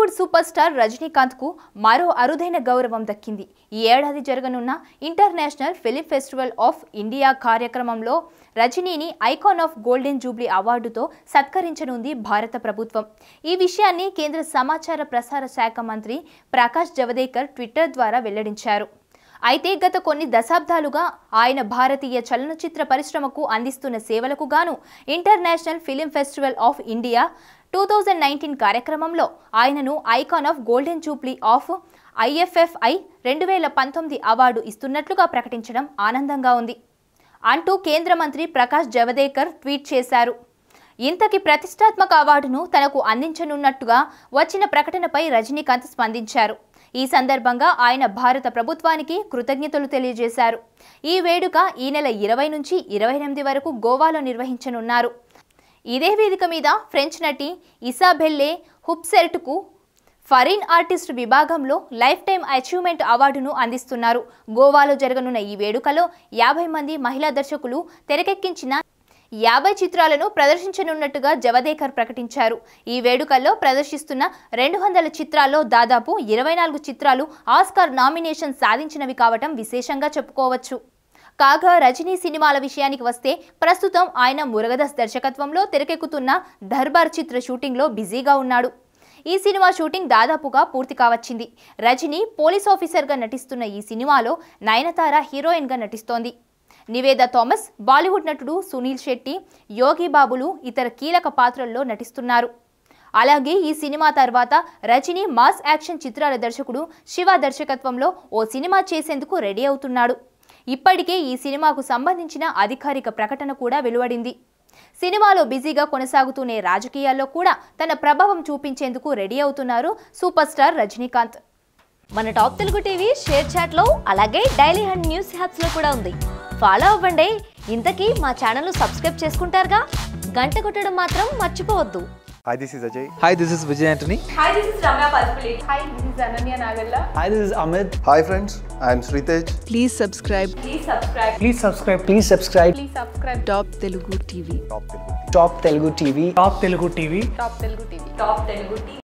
Bollywood super star Rajinikanth కు మరో అరుదైన గౌరవం దక్కింది ఈ ఏడాది జరగనున్న international film festival of India కార్యక్రమంలో రజనీని ఐకాన్ ఆఫ్ గోల్డెన్ జూబ్లీ అవార్డుతో సత్కరించనుంది భారత ప్రభుత్వం ఈ విషయాన్ని కేంద్ర సమాచార ప్రసార శాఖ మంత్రి ప్రకాష్ జవదేకర్ ట్విట్టర్ ద్వారా వెల్లడించారు అయితే గత కొన్ని దశాబ్దాలుగా ఆయన భారతీయ చలనచిత్ర పరిశ్రమకు అందిస్తున్న సేవలకు గాను international film festival of India two thousand nineteen కార్యక్రమంలో ఆయనను icon of golden jubilee of IFFI రెండు వేల పంతొమ్మిది అవార్డు ఇస్తున్నట్లుగా ప్రకటించడం ఆనందంగా ఉంది అంటూ కేంద్ర మంత్రి ప్రకాష్ జవదేకర్ ట్వీట్ చేశారు ఇంతకి ప్రతిష్టాత్మక అవార్డును తనకు అందించనున్నట్టుగా వచ్చిన ప్రకటనపై రజనీకాంత్ స్పందించారు ఈ సందర్భంగా ఆయన భారత ప్రభుత్వానికి కృతజ్ఞతలు తెలియజేశారు ఈ వేడుక ఈ నెల ఇరవై నుంచి ఇరవై ఎనిమిది వరకు గోవాలో నిర్వహించనున్నారు ఇదే వేదిక మీద ఫ్రెంచ్ నటి ఇసాబెల్లే హుప్సెర్ట్కు ఫరీన్ ఆర్టిస్ట్ విభాగంలో లైఫ్ టైం అచీవ్మెంట్ అవార్డును అందిస్తున్నారు గోవాలో జరగనున్న ఈ వేడుకలో యాభై మంది మహిళా దర్శకులు తెరకెక్కించిన యాభై చిత్రాలను ప్రదర్శించనున్నట్టుగా జవదేకర్ ప్రకటించారు ఈ వేడుకల్లో ప్రదర్శిస్తున్న రెండు వందల చిత్రాల్లో దాదాపు ఇరవై నాలుగు చిత్రాలు ఆస్కార్ నామినేషన్ సాధించినవి కావటం విశేషంగా చెప్పుకోవచ్చు కాగా రజనీ సినిమాల విషయానికి వస్తే ప్రస్తుతం ఆయన మురగదాస్ దర్శకత్వంలో తెరకెక్కుతున్న దర్బార్ చిత్ర షూటింగ్లో బిజీగా ఉన్నాడు ఈ సినిమా షూటింగ్ దాదాపుగా పూర్తి కావచ్చింది రజనీ పోలీస్ ఆఫీసర్గా నటిస్తున్న ఈ సినిమాలో నయనతార హీరోయిన్గా నటిస్తోంది నివేద థామస్ బాలీవుడ్ నటుడు సునీల్ శెట్టి యోగి బాబులు ఇతర కీలక పాత్రల్లో నటిస్తున్నారు అలాగే ఈ సినిమా తర్వాత రజనీ మాస్ యాక్షన్ చిత్రాల దర్శకుడు శివ దర్శకత్వంలో ఓ సినిమా చేసేందుకు రెడీ అవుతున్నాడు ఇప్పటికే ఈ సినిమాకు సంబంధించిన అధికారిక ప్రకటన కూడా వెలువడింది సినిమాలో బిజీగా కొనసాగుతూనే రాజకీయాల్లో కూడా తన ప్రభావం చూపించేందుకు రెడీ అవుతున్నారు సూపర్ స్టార్ రజనీకాంత్ మన టాప్ తెలుగు టీవీ షేర్ చాట్లో అలాగే డైలీ హండ్ న్యూస్ హ్యాప్స్ లో కూడా ఉంది ఫాలో అవ్వండి ఇంతకీ మా ఛానల్ సబ్స్క్రైబ్ చేసుకుంటారుగా గంట కొట్టడం మాత్రం మర్చిపోవద్దు Hi, this is Ajay. Hi, this is Vijay Antony. Hi, this is Ramya Palpulate. Hi, this is Ananya Nagalla. Hi, this is Amit. Hi, friends. I am Sritej. Please subscribe Please subscribe. Please subscribe. Please subscribe. Please subscribe. Top Telugu TV. Top Telugu. Top Telugu TV. Top Telugu TV. Top Telugu TV. Top Telugu TV.